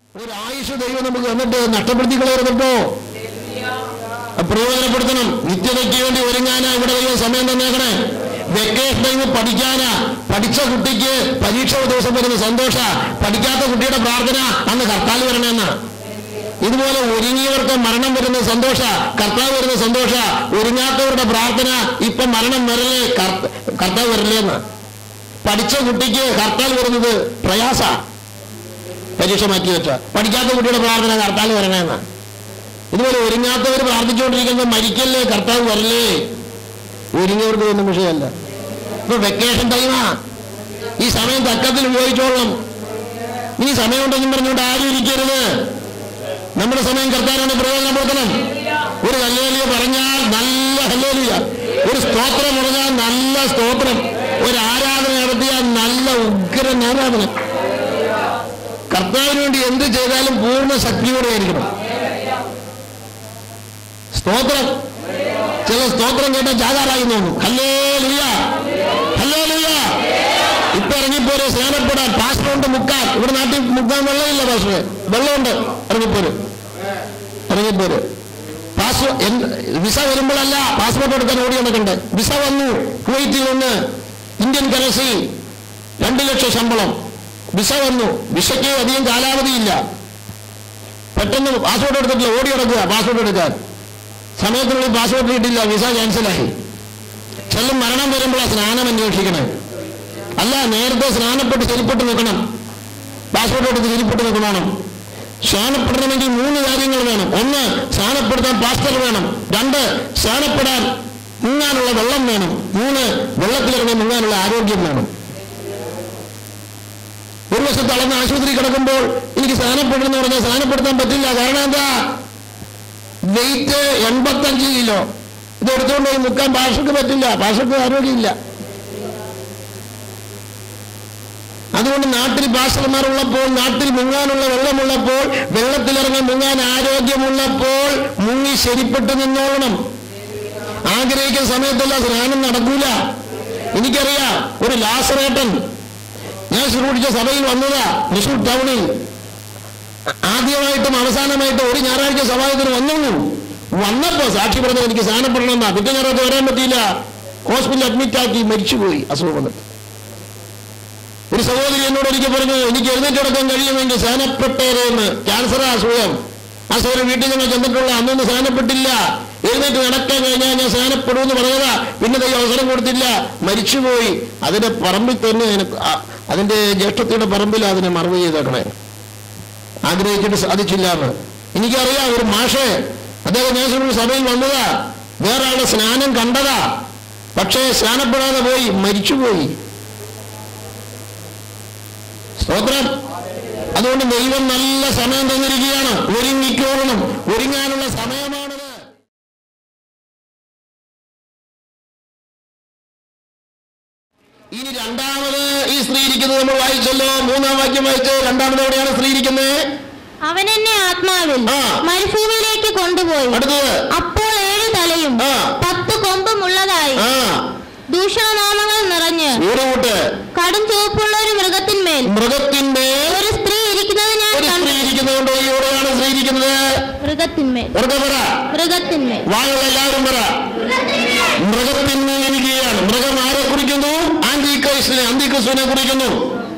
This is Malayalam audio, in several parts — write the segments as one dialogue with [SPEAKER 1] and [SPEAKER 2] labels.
[SPEAKER 1] ഒരു ആയുഷ് ദൈവം നമുക്ക് തന്നിട്ട് നഷ്ടപ്പെടുത്തി കളയരുതട്ടോ പ്രയോജനപ്പെടുത്തണം നിത്യതയ്ക്ക് വേണ്ടി ഒരുങ്ങാനാ ഇവിടെ ദൈവം സമയം തന്നേക്കണേ വെക്കേഷൻ ടൈം പഠിക്കാനാ പഠിച്ച കുട്ടിക്ക് പരീക്ഷ ദിവസം വരുന്ന സന്തോഷ പഠിക്കാത്ത കുട്ടിയുടെ പ്രാർത്ഥന അന്ന് കർത്താൽ വരണമെന്നാ ഇതുപോലെ ഒരുങ്ങിയവർക്ക് മരണം വരുന്ന സന്തോഷ കർത്താവ് വരുന്ന സന്തോഷ ഒരുങ്ങാത്തവരുടെ പ്രാർത്ഥന ഇപ്പൊ മരണം വരലേ കർത്ത- കർത്താവ് വരലേന്ന് പഠിച്ച കുട്ടിക്ക് ഹർത്താൽ വരുന്നത് പ്രയാസ പരീക്ഷ മാറ്റി വെച്ച പഠിക്കാത്ത കുട്ടിയുടെ പ്രാർത്ഥന ഹർത്താൽ വരണമെന്ന് ഇതുപോലെ ഒരുങ്ങാത്തവർ പ്രാർത്ഥിച്ചുകൊണ്ടിരിക്കുന്നത് മരിക്കല്ലേ കർത്താവ് വരല്ലേ ഒരുങ്ങിയവർക്ക് ഒന്നും വിഷയമല്ല ഇപ്പൊ വെക്കേഷൻ ടൈമാ ഈ സമയം തക്കത്തിൽ ഉപയോഗിച്ചോളണം ഇനി സമയമുണ്ടെന്നും പറഞ്ഞുകൊണ്ട് ആരും ഇരിക്കരുത് നമ്മുടെ സമയം കർത്താവിനെ പ്രയോജനപ്പെടുത്തണം ഒരു ഹല്ലേലിയ പറഞ്ഞാൽ നല്ല ഹല്ലേലിയ ഒരു സ്തോത്രം പറഞ്ഞാൽ നല്ല സ്തോത്രം ഒരു ആരാധന നടത്തിയാൽ നല്ല ഉഗ്രൻ ആരാധന കർത്താവിന് വേണ്ടി എന്ത് ചെയ്താലും പൂർണ്ണ ശക്തിയോടെ ആയിരിക്കണം സ്തോത്രം ചില സ്തോത്രം കേട്ട ജാകാറായി തോന്നും ഹല്ലേ ലുയ ഹല്ലേ ലുയ ഇപ്പൊ ഇറങ്ങിപ്പോരെ സ്നാനപ്പെടാൻ പാസ്പോർട്ട് മുക്കാൻ ഇവിടെ നാട്ടിൽ മുക്കാൻ വെള്ളമില്ല പാസ്പോർട്ട് വെള്ളമുണ്ട് ഇറങ്ങിപ്പോര് ഇറങ്ങിപ്പോര് പാസ് വിസ വരുമ്പോഴല്ല പാസ്പോർട്ട് എടുക്കാൻ ഓടി നടക്കണ്ടേ വിസ വന്നു കുവൈറ്റിൽ നിന്ന് ഇന്ത്യൻ കറൻസി രണ്ട് ലക്ഷം ശമ്പളം വിസ വന്നു വിസയ്ക്ക് അധികം കാലാവധിയില്ല പെട്ടെന്ന് പാസ്പോർട്ട് എടുത്തിട്ടില്ല ഓടി നടക്കുക പാസ്പോർട്ട് എടുക്കാൻ സമയത്തിനുള്ളിൽ പാസ്പോർട്ട് കിട്ടില്ല വിസ ക്യാൻസലായി ചെല്ലും മരണം വരുമ്പോഴാണ് സ്നാനം അന്വേഷിക്കണേ അല്ല നേരത്തെ സ്നാനപ്പെട്ട് ശരിപ്പെട്ട് നിൽക്കണം പാസ്പോർട്ട് എടുത്ത് ശരിപ്പെട്ട് നിൽക്കണം സ്നാനപ്പെടണമെങ്കിൽ മൂന്ന് കാര്യങ്ങൾ വേണം ഒന്ന് സ്നാനപ്പെടുത്താൻ പാസ്റ്റർ വേണം രണ്ട് സ്നാനപ്പെടാൻ മുങ്ങാനുള്ള വെള്ളം വേണം മൂന്ന് വെള്ളത്തിലിറങ്ങി മുങ്ങാനുള്ള ആരോഗ്യം വേണം ഒരു വശത്ത് അളന്ന് ആശുപത്രി കിടക്കുമ്പോൾ എനിക്ക് സ്നാനപ്പെടുന്നു പറഞ്ഞാൽ സ്നാനപ്പെടുത്താൻ പറ്റില്ല കാരണം എന്താ വെയിറ്റ് എൺപത്തഞ്ച് കിലോ ഇത് എടുത്തുകൊണ്ട് പോയി മുക്കാൻ ഭാഷക്ക് പറ്റില്ല ഭാഷക്ക് ആരോഗ്യമില്ല അതുകൊണ്ട് നാട്ടിൽ ഭാഷകന്മാരുള്ളപ്പോൾ നാട്ടിൽ മുങ്ങാനുള്ള വെള്ളമുള്ളപ്പോൾ വെള്ളത്തിലിറങ്ങി മുങ്ങാൻ ആരോഗ്യമുള്ളപ്പോൾ മുങ്ങി ശരിപ്പെട്ട് നിന്നോളണം ആഗ്രഹിക്കുന്ന സമയത്തല്ല സ്നാനം നടക്കൂല എനിക്കറിയാം ഒരു ലാസറേട്ടൻ ഞാൻ ശുശ്രൂഷിച്ച സഭയിൽ വന്നതാ തൃശൂർ ടൗണിൽ ആദ്യമായിട്ടും അവസാനമായിട്ടും ഒരു ഞായറാഴ്ച സഭായത്തിന് വന്നു വന്നപ്പോ സാക്ഷി പറഞ്ഞത് എനിക്ക് സ്നാനപ്പെടണമെന്നാ പിറ്റേ ഞായറാഴ്ച വരാൻ പറ്റിയില്ല ഹോസ്പിറ്റലിൽ അഡ്മിറ്റ് ആക്കി മരിച്ചുപോയി അസുഖം വന്നിട്ട് ഒരു സഹോദരി എന്നോട് ഒരിക്കൽ പറഞ്ഞു എനിക്ക് എഴുന്നേറ്റ് കിടക്കാൻ കഴിയുമെങ്കിൽ സ്നാനപ്പെട്ടേരെ എന്ന് ക്യാൻസർ അസുഖം ആ സഹോദരൻ വീട്ടിൽ ഞങ്ങൾ ചെന്നിട്ടുള്ള അന്നൊന്നും സ്നാനപ്പെട്ടില്ല എഴുന്നേറ്റ് നടക്കാൻ കഴിഞ്ഞാൽ ഞാൻ സ്നാനപ്പെടുമെന്ന് പറഞ്ഞതാ പിന്നെ ദൈവം അവസരം കൊടുത്തില്ല മരിച്ചുപോയി അതിന്റെ പറമ്പിൽ തന്നെ അതിന് ആ- അതിന്റെ ജ്യേഷ്ഠത്തിയുടെ പറമ്പിൽ അതിനെ മറവ് ചെയ്തേക്കണേ ആഗ്രഹിച്ചിട്ട് സാധിച്ചില്ല എന്ന് എനിക്കറിയാം ഒരു മാഷ് അദ്ദേഹം ഞാൻ ഒരു സഭയിൽ വന്നതാ വേറെ ആളുടെ സ്നാനം കണ്ടതാ പക്ഷേ സ്നാനപ്പെടാതെ പോയി മരിച്ചുപോയി സ്തോത്രം അതുകൊണ്ട് ദൈവം നല്ല സമയം തന്നിരിക്കുകയാണ് ഒരുങ്ങിക്കോളണം ഒരുങ്ങാനുള്ള സമയമാണത് ഇനി രണ്ടാമത് ഈ സ്ത്രീ ഇരിക്കുന്നത് നമ്മൾ വായിച്ചല്ലോ മൂന്നാം വാക്യം വായിച്ച് രണ്ടാമത് എവിടെയാണ് സ്ത്രീ ഇരിക്കുന്നത്
[SPEAKER 2] അവൻ എന്നെ ആത്മാവിൽ
[SPEAKER 1] ആ.
[SPEAKER 2] മരുഭൂമിയിലേക്ക് കൊണ്ടുപോയി
[SPEAKER 1] അടുത്തത്
[SPEAKER 2] അപ്പോൾ ഏഴ് തലയും
[SPEAKER 1] ആ.
[SPEAKER 2] പത്ത് കൊമ്പും ഉള്ളതായി
[SPEAKER 1] ആ
[SPEAKER 2] ദൂഷണനാമങ്ങൾ നിറഞ്ഞ്
[SPEAKER 1] ഊറുകൂട്ട്
[SPEAKER 2] കടും ചുവപ്പുള്ള ഒരു മൃഗത്തിന്മേൽ
[SPEAKER 1] മൃഗത്തിന്റെ
[SPEAKER 2] ഒരു സ്ത്രീ ഇരിക്കുന്നത് ഞാൻ
[SPEAKER 1] ഒരു
[SPEAKER 2] കണ്ടു
[SPEAKER 1] സ്ത്രീ ഇരിക്കുന്നതുകൊണ്ട് ഈ എവിടെയാണ് സ്ത്രീ ഇരിക്കുന്നത്
[SPEAKER 2] മൃഗത്തിന്മേൽ
[SPEAKER 1] ഉറക്കെ പറ
[SPEAKER 2] മൃഗത്തിന്മേൽ
[SPEAKER 1] വായുള്ള എല്ലാവരും പറ മൃഗത്തിന്മേൽ ഇരിക്കുകയാണ് മൃഗം ആരെ കുറിക്കുന്നു ആന്റിക്രൈസ്റ്റിനെ അന്തിക്രിസ്തുവിനെ കുറിക്കുന്നു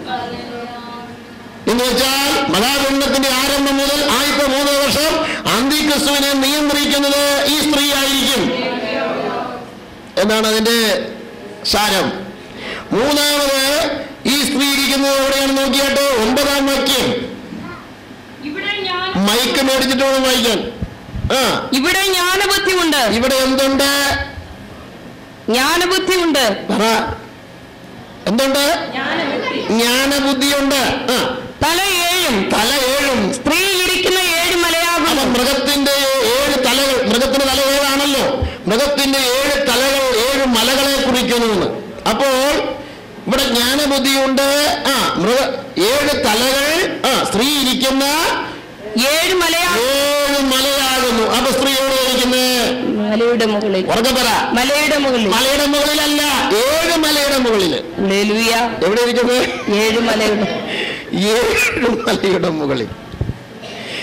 [SPEAKER 1] എന്ന് വെച്ചാൽ മഹാപുണ്യത്തിന്റെ ആരംഭം മുതൽ ആദ്യത്തെ മൂന്ന് വർഷം അന്തിക്രിസ്തുവിനെ നിയന്ത്രിക്കുന്നത് ഈ സ്ത്രീ ആയിരിക്കും എന്നാണ് അതിന്റെ സാരം മൂന്നാമത് ഈ സ്ത്രീ ഇരിക്കുന്നത് എവിടെയാണ് നോക്കിയാട്ടോ ഒമ്പതാം വാക്യം
[SPEAKER 3] ഇവിടെ ഞാൻ
[SPEAKER 1] മൈക്ക് മേടിച്ചിട്ട് വേണം വായിക്കാൻ ആ
[SPEAKER 3] ഇവിടെ ജ്ഞാനബുദ്ധിയുണ്ട്
[SPEAKER 1] ഇവിടെ എന്തുണ്ട്
[SPEAKER 3] ജ്ഞാനബുദ്ധിയുണ്ട്
[SPEAKER 1] പറ എന്തുണ്ട് ജ്ഞാനബുദ്ധിയുണ്ട് ആ
[SPEAKER 3] തല ഏഴും
[SPEAKER 1] തല ഏഴും
[SPEAKER 3] സ്ത്രീ ഇരിക്കുന്ന ഏഴ്
[SPEAKER 1] അപ്പൊ
[SPEAKER 3] മലയാകുന്നു
[SPEAKER 1] മൃഗത്തിന്റെ ഏഴ് തലകൾ മൃഗത്തിന്റെ തല ഏഴാണല്ലോ മൃഗത്തിന്റെ ഏഴ് തലകൾ ഏഴ് മലകളെ കുറിക്കുന്നു അപ്പോൾ ഇവിടെ ജ്ഞാനബുദ്ധിയുണ്ട് ആ മൃഗ ഏഴ് തലകൾ ആ സ്ത്രീ ഇരിക്കുന്ന
[SPEAKER 3] ഏഴ് മലയാകും
[SPEAKER 1] ഏഴ് മലയാകുന്നു അപ്പൊ സ്ത്രീ എവിടെ ഇരിക്കുന്നത്
[SPEAKER 3] മലയുടെ മുകളിൽ
[SPEAKER 1] ഉറക്കെ പറ
[SPEAKER 3] മലയുടെ മുകളിൽ
[SPEAKER 1] മലയുടെ മുകളിലല്ല ഏഴ് മലയുടെ മുകളില്
[SPEAKER 3] ഹല്ലേലൂയ.
[SPEAKER 1] എവിടെ ഇരിക്കുന്നത്
[SPEAKER 3] ഏഴ് മലയുടെ
[SPEAKER 1] ഏഴ് മലയുടെ മുകളിൽ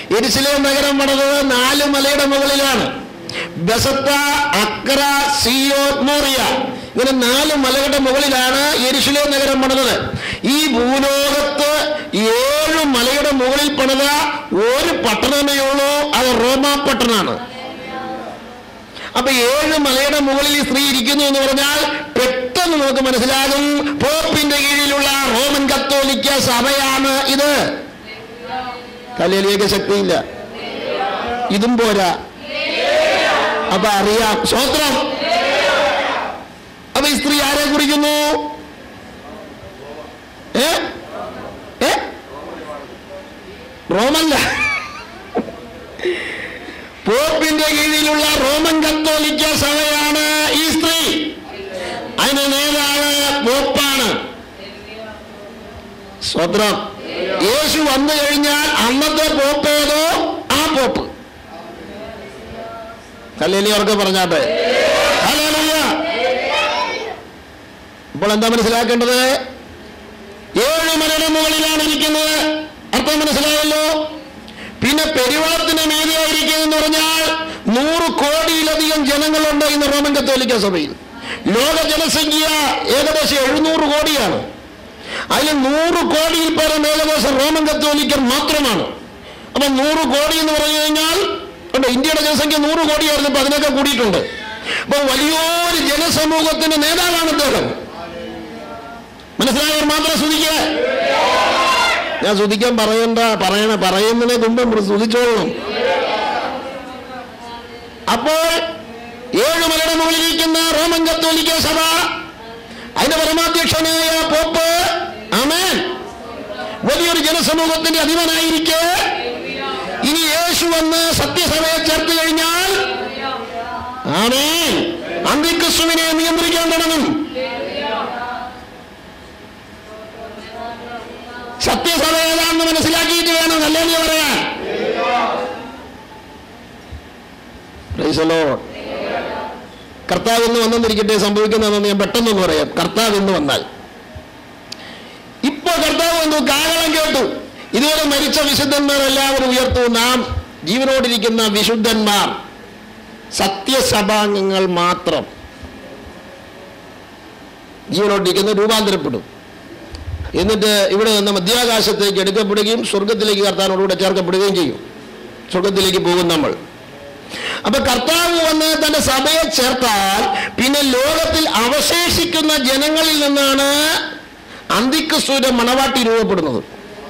[SPEAKER 1] എരിശിലേം നഗരം പണിതത് നാല് മലയുടെ മുകളിലാണ് ബസത്ത അക്ര സിയോ മോറിയ ഇങ്ങനെ നാല് മലകളുടെ മുകളിലാണ് എരിശിലേ നഗരം പണിതത് ഈ ഭൂലോകത്ത് ഏഴ് മലയുടെ മുകളിൽ പണിത ഒരു പട്ടണമേ ഉള്ളൂ അത് റോമാ പട്ടണമാണ് അപ്പൊ ഏഴ് മലയുടെ മുകളിൽ ഈ സ്ത്രീ ഇരിക്കുന്നു എന്ന് പറഞ്ഞാൽ പെട്ടെന്ന് നമുക്ക് മനസ്സിലാകും പോപ്പിന്റെ കീഴിലുള്ള റോമൻ കത്തോലിക്ക സഭയാണ് ഇത് തലയിലേക്ക് ശക്തിയില്ല ഇതും പോരാ അപ്പൊ അറിയാം സ്വോത്രം അപ്പൊ ഈ സ്ത്രീ ആരെ കുറിക്കുന്നു ഏ ഏ റോമല്ല പോപ്പിന്റെ കീഴിലുള്ള റോമൻ കത്തോലിക്ക സഭയാണ് ഈ സ്ത്രീ അതിന് നേതാവ് പോപ്പാണ് സ്വത്രം യേശു വന്നു കഴിഞ്ഞാൽ അന്നത്തെ പോപ്പ് ഏതോ ആ പോപ്പ് കല്ലേലി അവർക്ക് പറഞ്ഞാട്ടെ ഹല്ലേലൂയ. ഇപ്പോൾ എന്താ മനസ്സിലാക്കേണ്ടത് ഏഴ് മലയുടെ മുകളിലാണ് ഇരിക്കുന്നത് അർത്ഥം മനസ്സിലായല്ലോ പിന്നെ പെരുവളത്തിന് മീതിയായിരിക്കും എന്ന് പറഞ്ഞാൽ നൂറ് കോടിയിലധികം ജനങ്ങളുണ്ട് ഇന്ന് റോമൻ കത്തോലിക്ക സഭയിൽ ലോക ജനസംഖ്യ ഏകദേശം എഴുന്നൂറ് കോടിയാണ് അതിൽ നൂറ് കോടിയിൽ പരം ഏകദേശം റോമൻ കത്തോലിക്കർ മാത്രമാണ് അപ്പൊ നൂറ് കോടി എന്ന് പറഞ്ഞു കഴിഞ്ഞാൽ ഉണ്ട് ഇന്ത്യയുടെ ജനസംഖ്യ നൂറ് കോടിയായിരുന്നു ഇപ്പൊ അതിനൊക്കെ കൂടിയിട്ടുണ്ട് അപ്പൊ വലിയൊരു ജനസമൂഹത്തിന്റെ നേതാവാണ് അദ്ദേഹം മനസ്സിലായവർ മാത്രം ശ്രദ്ധിക്കുക ഞാൻ ശ്രുതിക്കാൻ പറയണ്ട പറയണ പറയുന്നതിന് മുമ്പ് ശ്രുതിച്ചോളണം അപ്പോൾ ഏഴ് മലയുടെ മുകളിലിരിക്കുന്ന റോമൻ കത്തോലിക്ക സഭ അതിന്റെ പരമാധ്യക്ഷനായ പോപ്പ് ആമേൻ വലിയൊരു ജനസമൂഹത്തിന്റെ അധിപനായിരിക്കെ ഇനി യേശു വന്ന് സത്യസഭയെ ചേർത്ത് കഴിഞ്ഞാൽ ആമേൻ അന്തിക്രിസ്തുവിനെ നിയന്ത്രിക്കാൻ തുടങ്ങും സത്യസഭ ഏതാണെന്ന് മനസ്സിലാക്കിയിട്ട് വേണം അല്ലേ പറയാൻ Praise the Lord. കർത്താവ് എന്ന് വന്നെന്നിരിക്കട്ടെ സംഭവിക്കുന്നതെന്ന് ഞാൻ പെട്ടെന്നൊന്ന് പറയാം കർത്താവ് എന്ന് വന്നാൽ ഇപ്പൊ കർത്താവ് എന്തോ കാഹളം കേട്ടു ഇതുവരെ മരിച്ച വിശുദ്ധന്മാർ എല്ലാവരും ഉയർത്തു നാം ജീവനോടിരിക്കുന്ന വിശുദ്ധന്മാർ സത്യസഭാംഗങ്ങൾ മാത്രം ജീവനോടിരിക്കുന്ന രൂപാന്തരപ്പെടും എന്നിട്ട് ഇവിടെ നിന്ന് മധ്യാകാശത്തേക്ക് എടുക്കപ്പെടുകയും സ്വർഗത്തിലേക്ക് കർത്താവിനോടുകൂടെ ചേർക്കപ്പെടുകയും ചെയ്യും സ്വർഗത്തിലേക്ക് പോകും നമ്മൾ അപ്പൊ കർത്താവ് വന്ന് തന്റെ സഭയെ ചേർത്താൽ പിന്നെ ലോകത്തിൽ അവശേഷിക്കുന്ന ജനങ്ങളിൽ നിന്നാണ് അന്തിക്രിസ്തുവിന്റെ മണവാട്ടി രൂപപ്പെടുന്നത്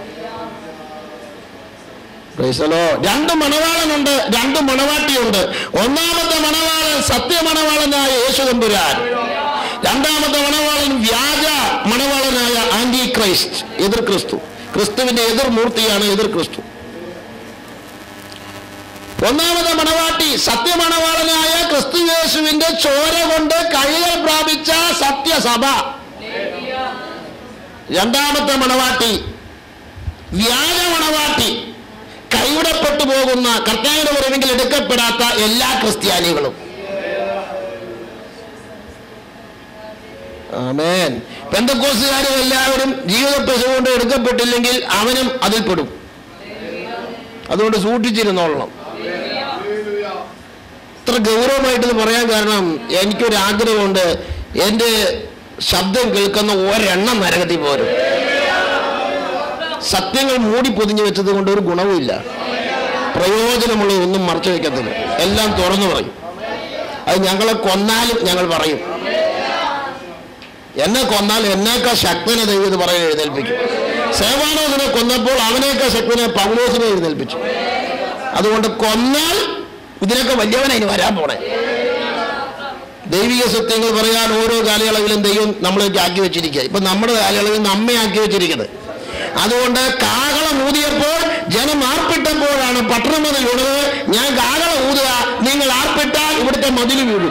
[SPEAKER 1] Praise the Lord. രണ്ട് മണവാളനുണ്ട് രണ്ട് മണവാട്ടിയുണ്ട് ഒന്നാമത്തെ മണവാളൻ സത്യമണവാളനായ യേശു തമ്പുരാൻ രണ്ടാമത്തെ മണവാളൻ വ്യാജ മണവാളനായ ആന്റി ക്രൈസ്റ്റ് എതിർ ക്രിസ്തു ക്രിസ്തുവിന്റെ എതിർ മൂർത്തിയാണ് എതിർ ക്രിസ്തു ഒന്നാമത്തെ മണവാട്ടി സത്യമണവാളനായ ക്രിസ്തു യേശുവിന്റെ ചോര കൊണ്ട് കഴുകൽ പ്രാപിച്ച സത്യസഭ രണ്ടാമത്തെ മണവാട്ടി വ്യാജ മണവാട്ടി കൈവിടപ്പെട്ടു പോകുന്ന കർത്താവിന്റെ വരവെങ്കിൽ എടുക്കപ്പെടാത്ത എല്ലാ ക്രിസ്ത്യാനികളും ആമേൻ പെന്തക്കോസുകാരും എല്ലാവരും ജീവിത പെശ കൊണ്ട് എടുക്കപ്പെട്ടില്ലെങ്കിൽ അവനും അതിൽപ്പെടും അതുകൊണ്ട് സൂക്ഷിച്ചിരുന്നോളണം ഇത്ര ഗൗരവമായിട്ട് ഇത് പറയാൻ കാരണം എനിക്കൊരു ആഗ്രഹമുണ്ട് എൻ്റെ ശബ്ദം കേൾക്കുന്ന ഒരെണ്ണം നരകത്തിൽ പോരും സത്യങ്ങൾ മൂടി പൊതിഞ്ഞു വെച്ചത് കൊണ്ട് ഒരു ഗുണവുമില്ല പ്രയോജനമുള്ള ഒന്നും മറച്ചു വെക്കത്തില്ല എല്ലാം തുറന്നു പറയും അത് ഞങ്ങളെ കൊന്നാലും ഞങ്ങൾ പറയും എന്നെ കൊന്നാൽ എന്നേക്കാൾ ശക്തനെ ദൈവം ഇത് പറയാൻ എഴുന്നേൽപ്പിക്കും സേവാനോദിനെ കൊന്നപ്പോൾ അവനേക്കാൾ ശക്തനെ പൗലോസിനെ എഴുന്നേൽപ്പിച്ചു അതുകൊണ്ട് കൊന്നാൽ ഇതിനൊക്കെ വലിയവനെ ഇനി വരാൻ പോണേ ദൈവിക സത്യങ്ങൾ പറയാൻ ഓരോ കാലയളവിലും ദൈവം നമ്മളേക്ക് ആക്കി വെച്ചിരിക്കുക ഇപ്പൊ നമ്മുടെ കാലയളവിൽ നമ്മെ ആക്കി വെച്ചിരിക്കുന്നത് അതുകൊണ്ട് കാഹളം ഊതിയപ്പോൾ ജനം ആർപ്പിട്ടപ്പോഴാണ് പട്ടണം മതിൽ വീണത് ഞാൻ കാഹളം ഊതുക നിങ്ങൾ ആർപ്പിട്ടാൽ ഇവിടുത്തെ മതിൽ വീഴും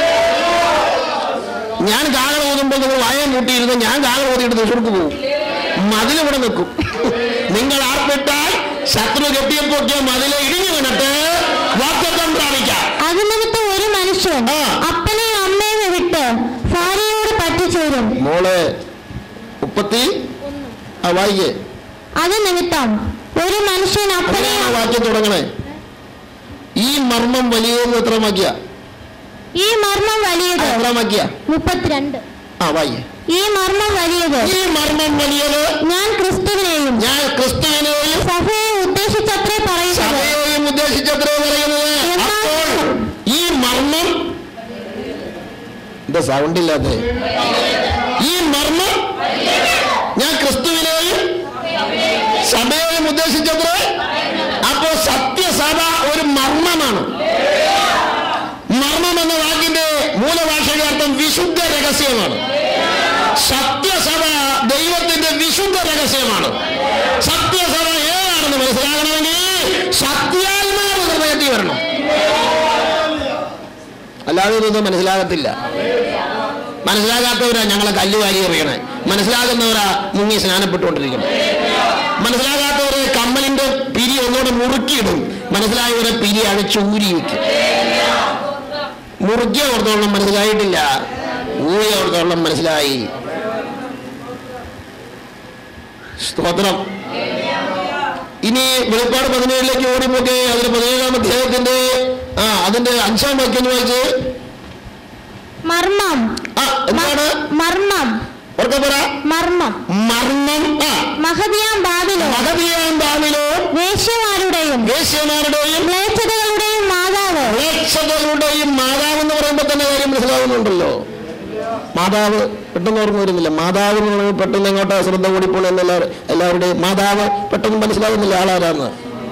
[SPEAKER 1] ഞാൻ കാഹളം ഊതുമ്പോൾ നിങ്ങൾ വായം കൂട്ടിയിരുന്ന് ഞാൻ കാഹളം ഊതിയിട്ട് തൃശ്ശൂർക്ക് പോകും മതിൽ ഇവിടെ നിൽക്കും നിങ്ങൾ ആർപ്പിട്ടാൽ ശത്രു കെട്ടിയപ്പൊക്കിയ മതിലെ ഇടിഞ്ഞു വീണിട്ട് വാക്തത്വം പ്രാപിക്കാം
[SPEAKER 2] അത് നിമിത്തം ഒരു മനുഷ്യൻ
[SPEAKER 1] ആ.
[SPEAKER 2] അപ്പനെയും അമ്മയും വിട്ട് ഭാര്യയോട് പറ്റിച്ചേരും
[SPEAKER 1] മോളെ മുപ്പത്തി ആ വായിക്കേ
[SPEAKER 2] അത് നിമിത്തം ഒരു മനുഷ്യൻ അപ്പനെയും
[SPEAKER 1] അങ്ങനെയാണ് വാക്യം തുടങ്ങണേ ഈ മർമ്മം വലിയതെന്ന് എത്ര വാക്യ
[SPEAKER 2] ഈ മർമ്മം വലിയത്
[SPEAKER 1] എത്ര വാക്യ
[SPEAKER 2] മുപ്പത്തിരണ്ട്
[SPEAKER 1] ആ വായി
[SPEAKER 2] ഈ മർമ്മം വലിയത്
[SPEAKER 1] ഈ മർമ്മം വലിയത്
[SPEAKER 2] ഞാൻ ക്രിസ്തുവിനെയും
[SPEAKER 1] ഞാൻ ക്രിസ്തുവിനെയും
[SPEAKER 2] സഭയെ ഉദ്ദേശിച്ചത്രേ പറയുന്നത്
[SPEAKER 1] സഭയെയും ഉദ്ദേശിച്ചത്രേ പറയുന്നത് അപ്പോൾ ഈ മർമ്മം എന്താ സൗണ്ട് ഇല്ലാത്ത ഈ മർമ്മം ഞാൻ ക്രിസ്തുവിനെയും സഭയെയും ഉദ്ദേശിച്ചത്രേ അപ്പോ സത്യസഭ ഒരു മർമ്മമാണ് മർമ്മം എന്ന വാക്കിന്റെ മൂലഭാഷയുടെ വിശുദ്ധ രഹസ്യമാണ് സത്യസഭ ദൈവത്തിന്റെ വിശുദ്ധ രഹസ്യമാണ് സത്യസഭ ഏതാണെന്ന് മനസ്സിലാകണമെങ്കിൽ സത്യാത്മാവ് ഹൃദയത്തിൽ വരണം അല്ലാതെ ഇതൊന്നും മനസ്സിലാകത്തില്ല മനസ്സിലാകാത്തവരാ ഞങ്ങളെ കല്ലുവാരി എറിയണേ മനസ്സിലാകുന്നവരാ മുങ്ങി സ്നാനപ്പെട്ടുകൊണ്ടിരിക്കണം മനസ്സിലാകാത്തവരെ കമ്മലിന്റെ പിരി ഒന്നുകൂടെ മുറുക്കിയിടും മനസ്സിലായവരെ പിരി അഴിച്ചൂരി വയ്ക്കും മുറുക്കിയ ഓർത്തോളം മനസ്സിലായിട്ടില്ല ഊഴിയ ഓർത്തോളം മനസ്സിലായി സ്തോത്രം ഇനി വെളിപ്പാട് പതിനേഴിലേക്ക് ഓടിപ്പോക്കെ അതിന് പതിനേഴാം അധ്യായത്തിന്റെ ആ അതിന്റെ അഞ്ചാം വാക്യം ഒന്ന് വായിച്ച്
[SPEAKER 2] മർമ്മം
[SPEAKER 1] ആ എന്താണ്
[SPEAKER 2] മർമ്മം
[SPEAKER 1] ഓർക്ക പറ
[SPEAKER 2] മർമ്മം
[SPEAKER 1] മർമ്മം ആ
[SPEAKER 2] മഹതിയാം ബാബിലോ
[SPEAKER 1] മഹതിയാം ബാവിലോ
[SPEAKER 2] വേശ്യമാരുടെയും
[SPEAKER 1] വേശ്യമാരുടെയും
[SPEAKER 2] മ്ലേച്ഛതകളുടെയും മാതാവ്
[SPEAKER 1] പ്രേക്ഷകരുടെയും മാതാവ് എന്ന് പറയുമ്പോൾ തന്നെ കാര്യം മനസ്സിലാവുന്നുണ്ടല്ലോ മാതാവ് പെട്ടെന്ന് ഓർമ്മ വരുന്നില്ല മാതാവ് എന്ന് പറയുമ്പോൾ പെട്ടെന്ന് എങ്ങോട്ടാ ശ്രദ്ധ കൂടിപ്പോൾ എന്നെല്ലാവരും എല്ലാവരുടെയും മാതാവ് പെട്ടെന്ന് മനസ്സിലാവുന്നില്ല ആളാരാന്ന്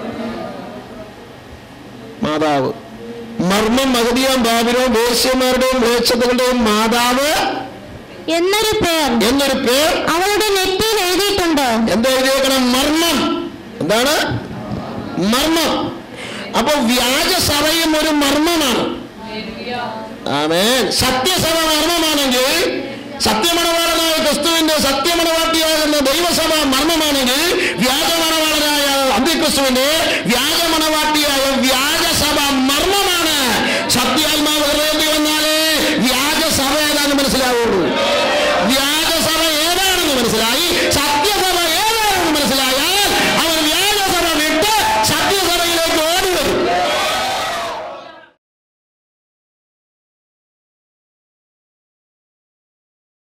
[SPEAKER 1] മാതാവ് മർമ്മം മഹതിയാം ബാബിലോ വേശ്യമാരുടെയും മ്ലേച്ഛതകളുടെയും മാതാവ്
[SPEAKER 2] എന്നൊരു പേർ
[SPEAKER 1] എന്നൊരു പേർ
[SPEAKER 2] അവളുടെ നെറ്റിയിൽ എഴുതിയിട്ടുണ്ട്
[SPEAKER 1] എന്താ എഴുതിയേക്കണം മർമ്മം എന്താണ് മർമ്മം അപ്പൊ വ്യാജ സഭയും ഒരു മർമ്മമാണ് ആമേൻ സത്യസഭ മർമ്മമാണെങ്കിൽ സത്യമണവാളനായ ക്രിസ്തുവിന്റെ സത്യമണവാട്ടിയാകുന്ന ദൈവസഭ മർമ്മമാണെങ്കിൽ വ്യാജമണവാളനായ അന്ത്യക്രിസ്തുവിന്റെ